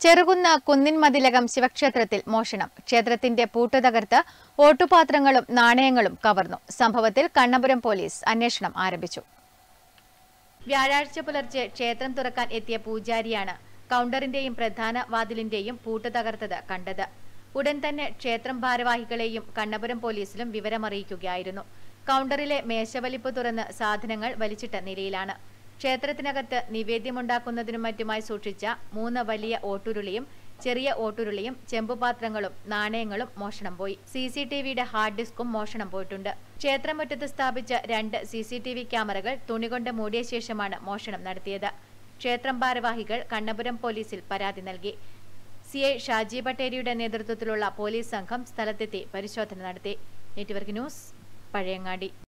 ചെറുകുന്ന് കുന്നിൻ മതിലകം ശിവക്ഷേത്രത്തിൽ മോഷണം ക്ഷേത്രത്തിന്റെ പൂട്ട് തകർത്ത് ഓട്ടുപാത്രങ്ങളും നാണയങ്ങളും കവർന്നു സംഭവത്തിൽ കണ്ണപുരം പോലീസ് അന്വേഷണം ആരംഭിച്ചു വ്യാഴാഴ്ച പുലർച്ചെ ക്ഷേത്രം തുറക്കാൻ എത്തിയ പൂജാരിയാണ് കൗണ്ടറിന്റെയും പ്രധാന വാതിലിന്റെയും പൂട്ട് തകർത്തത് കണ്ടത് ഉടൻ തന്നെ ക്ഷേത്രം ഭാരവാഹികളെയും കണ്ണപുരം പോലീസിലും വിവരമറിയിക്കുകയായിരുന്നു കൗണ്ടറിലെ മേശവലിപ്പ് തുറന്ന് സാധനങ്ങൾ വലിച്ചിട്ട നിലയിലാണ് ക്ഷേത്രത്തിനകത്ത് നിവേദ്യമുണ്ടാക്കുന്നതിനും മറ്റുമായി സൂക്ഷിച്ച മൂന്ന് വലിയ ഓട്ടുരുളിയും ചെറിയ ഓട്ടുരുളിയും ചെമ്പുപാത്രങ്ങളും നാണയങ്ങളും മോഷണം പോയി സി സി ടി വിയുടെ ഹാർഡ് ഡിസ്കും മോഷണം പോയിട്ടുണ്ട് ക്ഷേത്രമുറ്റത്ത് സ്ഥാപിച്ച രണ്ട് സി സി ടി വി ക്യാമറകൾ തുണികൊണ്ട് മൂടിയ ശേഷമാണ് മോഷണം നടത്തിയത് ക്ഷേത്രം ഭാരവാഹികൾ കണ്ണപുരം പോലീസിൽ പരാതി നൽകി സി ഐ ഷാജി പട്ടേരിയുടെ നേതൃത്വത്തിലുള്ള പോലീസ് സംഘം സ്ഥലത്തെത്തി പരിശോധന നടത്തി നെറ്റ്വർക്ക് ന്യൂസ് പഴയങ്ങാടി